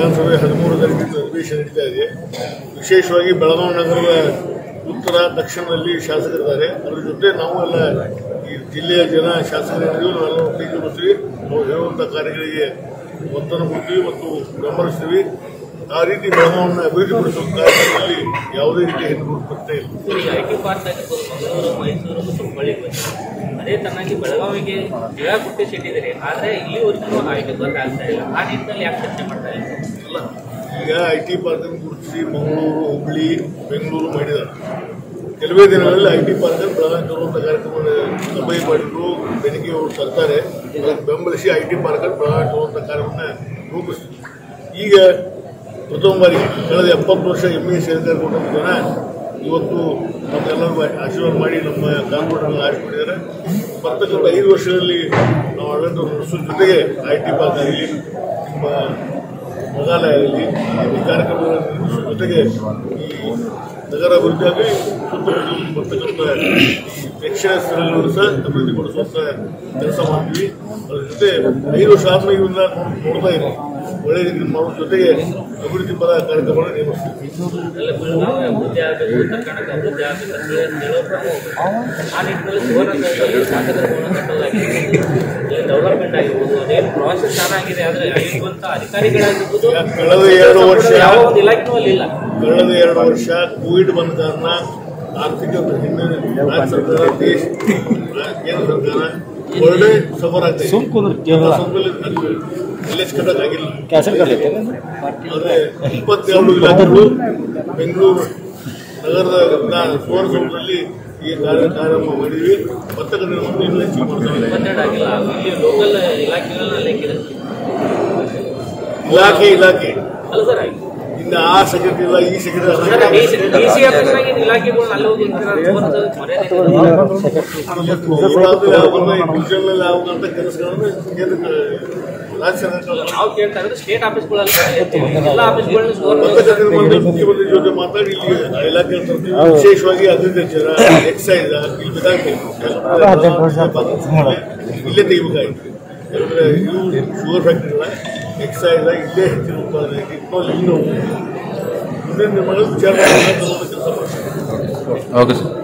ವಿಧಾನಸಭೆ ಹದಿಮೂರು ತಾರೀಕಿನ ಅಧಿವೇಶನ ನಡೀತಾ ಇದೆ ವಿಶೇಷವಾಗಿ ಬೆಳಗಾವಿ ನಗರದ ಉತ್ತರ ದಕ್ಷಿಣದಲ್ಲಿ ಶಾಸಕರಿದ್ದಾರೆ ಅದ್ರ ಜೊತೆ ನಾವು ಎಲ್ಲ ಈ ಜಿಲ್ಲೆಯ ಜನ ಶಾಸಕರಿದ್ದೀವಿ ನಾವೆಲ್ಲ ಒಟ್ಟಿಗೆ ಬರ್ತೀವಿ ನಾವು ಹೇಳುವಂಥ ಕಾರ್ಯಗಳಿಗೆ ಒತ್ತನ್ನು ಕೊಡ್ತೀವಿ ಮತ್ತು ಬೆಂಬಲಿಸ್ತೀವಿ ಆ ರೀತಿ ಬೆಳಗಾವಿಯನ್ನು ಅಭಿವೃದ್ಧಿಪಡಿಸುವ ಕಾರ್ಯದಲ್ಲಿ ಯಾವುದೇ ರೀತಿಯ ಹಿಂದೆ ಬರ್ತಾ ಇಲ್ಲ ಈಗ ಐ ಟಿ ಪಾರ್ಕ್ ಆಗಿರ್ಬೋದು ಮಂಗಳೂರು ಮೈಸೂರು ಮತ್ತು ಹುಬ್ಬಳ್ಳಿಗೆ ಬಂದಿದೆ ಅದೇ ತನ್ನಾಗಿ ಬೆಳಗಾವಿಗೆ ಜಿಲ್ಲಾ ಕೊಟ್ಟು ಸಿಟ್ಟಿದ್ದಾರೆ ಆದರೆ ಇಲ್ಲಿವರೆಗೂ ಐ ಟಿ ಪಾರ್ಕ್ ಆಗ್ತಾ ಇಲ್ಲ ಆ ನಿಟ್ಟಿನಲ್ಲಿ ಯಾಕೆ ಚರ್ಚೆ ಮಾಡ್ತಾ ಇಲ್ಲ ಅಲ್ಲ ಈಗ ಐ ಟಿ ಪಾರ್ಕ್ ಅನ್ನು ಗುರುತಿಸಿ ಮಂಗಳೂರು ಹುಬ್ಬಳ್ಳಿ ಬೆಂಗಳೂರು ಮಾಡಿದ್ದಾರೆ ಕೆಲವೇ ದಿನಗಳಲ್ಲಿ ಐ ಟಿ ಪಾರ್ಕ್ ಅನ್ನು ಬೆಳಗಾವಿ ತರುವಂಥ ಕಾರ್ಯಕ್ರಮ ಸಭೆ ಮಾಡಿದ್ರು ಬೆಳಗ್ಗೆ ಅವರು ತರ್ತಾರೆ ಅದಕ್ಕೆ ಬೆಂಬಲಿಸಿ ಐ ಟಿ ಪಾರ್ಕ್ ಅನ್ನು ಬೆಳಗಾವಿ ತರುವಂಥ ಕಾರ್ಯವನ್ನು ರೂಪಿಸ್ತೀವಿ ಈಗ ಪ್ರಥಮ ಬಾರಿ ಕಳೆದ ಎಪ್ಪತ್ತು ವರ್ಷ ಎಮ್ ಎ ಸೇರ್ಕಾರ ಕೊಟ್ಟಂಥ ಜನ ಇವತ್ತು ನಮ್ಮೆಲ್ಲರಿಗೂ ಆಶೀರ್ವಾದ ಮಾಡಿ ನಮ್ಮ ಕಾನ್ಪುರನ್ನು ಆರಿಸ್ಕೊಂಡಿದ್ದಾರೆ ಬರ್ತಕ್ಕಂಥ ಐದು ವರ್ಷಗಳಲ್ಲಿ ನಾವು ಆಡಳಿತ ನಡೆಸೋ ಜೊತೆಗೆ ಐ ಟಿ ಪಾರ್ಕ್ ಆಗಲಿ ನಿಮ್ಮ ಮೃಗಾಲಯ ಆಗಲಿ ಈ ಕಾರ್ಯಕ್ರಮಗಳನ್ನು ನಿರ್ಮಿಸುವ ಜೊತೆಗೆ ಈ ನಗರ ಅಭಿವೃದ್ಧಿಯಾಗಿ ಸುತ್ತಮುತ್ತಲು ಬರ್ತಕ್ಕಂಥ ಈ ಪ್ರೇಕ್ಷಣೀಯ ಸ್ಥಳಗಳನ್ನು ಸಹ ಅಭಿವೃದ್ಧಿಪಡಿಸುವಂಥ ಕೆಲಸ ಮಾಡ್ತೀವಿ ಅದ್ರ ಜೊತೆ ಐದು ವರ್ಷ ಆದ್ಮೇಲೆ ಇವನ್ನ ನೋಡ್ತಾ ಇದ್ದೀವಿ ಒಳ್ಳೆ ರೀತಿ ಮಾಡೋ ಜೊತೆಗೆ ಅಭಿವೃದ್ಧಿ ಪರ ಕಾರ್ಯಕ್ರಮಗಳನ್ನು ನೇಮಿಸ್ತೀವಿ ಎಲ್ಲ ಬೆಳಗಾವಿ ಅಭಿವೃದ್ಧಿ ಆಗಬೇಕು ಉತ್ತರ ಕನ್ನಡ ಅಭಿವೃದ್ಧಿ ಆಗಬೇಕು ಅಂತ ಹೇಳಿ ಹೇಳೋದು ಆ ನಿಟ್ಟಿನಲ್ಲಿ ಸುವರ್ಣಸೌಧದಲ್ಲಿ ಶಾಸಕರ ಭವನ ಕಟ್ಟೋದಾಗಿರ್ಬೋದು ಡೆವಲಪ್ಮೆಂಟ್ ಆಗಿರ್ಬೋದು ಅದೇನು ಪ್ರಾಸೆಸ್ ಚೆನ್ನಾಗಿದೆ ಆದರೆ ಇರುವಂಥ ಅಧಿಕಾರಿಗಳಾಗಿರ್ಬೋದು ಕಳೆದ ಎರಡು ವರ್ಷ ಯಾವ ಒಂದು ಇಲಾಖೆನೂ ಅಲ್ಲಿ ಇಲ್ಲ ಕಳೆದ ಎರಡು ವರ್ಷ ಕೋವಿಡ್ ಬಂದ ಕಾರಣ ಆರ್ಥಿಕ ಹಿನ್ನೆಲೆ ರಾಜ್ಯ ಸರ್ಕಾರ ದೇಶ ಕೇಂದ್ರ ಸರ್ಕಾರ ಒಳ್ಳೆ ಸಫರ್ ಆಗ್ತದೆ ಎಲ್ಲೇ ಕಟ್ಟಕ್ಕಾಗಿಲ್ಲ ಆದರೆ ಇಪ್ಪತ್ತೆರಡು ಇಲಾಖೆಗಳು ಬೆಂಗಳೂರು ನಗರದ ಸುವರ್ಣಸೌಧದಲ್ಲಿ ಈ ಕಾರ್ಯ ಕಾರ್ಯಕ್ರಮ ಮಾಡಿದ್ವಿ ಪತ್ತಕ ನಿರ್ಮಾಣ ಇನ್ನೂ ಹೆಚ್ಚಿಗೆ ಮಾಡ್ತಾ ಇದ್ದೀವಿ. ಇಪ್ಪತ್ತೆರಡು ಆಗಿಲ್ಲ ಇಲ್ಲಿ ಲೋಕಲ್ ಇಲಾಖೆಗಳನ್ನ ಲೆಕ್ಕಿದೆ ಇಲಾಖೆ ಇಲಾಖೆ ಅಲ್ಲ ಸರ್ ಇನ್ನು ಆ ಸೆಕ್ರೆಟರಿ ಇಲ್ಲ ಈ ಸೆಕ್ರೆಟರಿ ಡಿ ಸಿ ಆಫೀಸ್ನಾಗ ಇಲಾಖೆಗಳನ್ನ ಅಲ್ಲಿ ಹೋಗಿ ಸುವರ್ಣಸೌಧಕ್ಕೆ ಮರ್ಯಾದೆ ಇದೆ. ಇವಾಗಲೂ ಯಾವಾಗ ಡಿವಿಷನ್ ಯಾವಾಗ ಕೆಲಸಗಳನ್ನು ಕೇಂದ್ರ ರಾಜ್ಯ ಸರ್ಕಾರ ನಾವು ಕೇಳ್ತಾ ಇರೋದು ಸ್ಟೇಟ್ ಆಫೀಸ್ಗಳಲ್ಲಿ ಎಲ್ಲ ಆಫೀಸ್ಗಳನ್ನ ಪತ್ತಕ ಸುವರ್ಣ ನಿರ್ಮಾಣದ ಮುಖ್ಯಮಂತ್ರಿ ಜೊತೆ ಮಾತಾಡಿ ಇಲ್ಲಿ ಇಲಾಖೆ ತರ್ತೀವಿ. ವಿಶೇಷವಾಗಿ ಅಗ್ರಿಕಲ್ಚರ್ ಎಕ್ಸೈಸ್ ಇಲ್ಲಿ ಬೇಕಾಗ್ತದೆ ಇಲ್ಲೇ ತೆಗಿಬೇಕಾಗಿತ್ತು ಯಾಕಂದ್ರೆ ಇವು ಶುಗರ್ ಫ್ಯಾಕ್ಟ್ರಿಗಳ ಎಕ್ಸೈಸ್ ಇಲ್ಲೇ ಹೆಚ್ಚಿನ ಉತ್ಪಾದನೆ ಇಟ್ಕೊಂಡು ಇಲ್ಲಿ ಮುಂದಿನ ನಿರ್ಮಾಣ ವಿಚಾರ ಮಾಡಿ ಕೆಲಸ ಮಾಡ್ತೀವಿ ಓಕೆ ಸರ್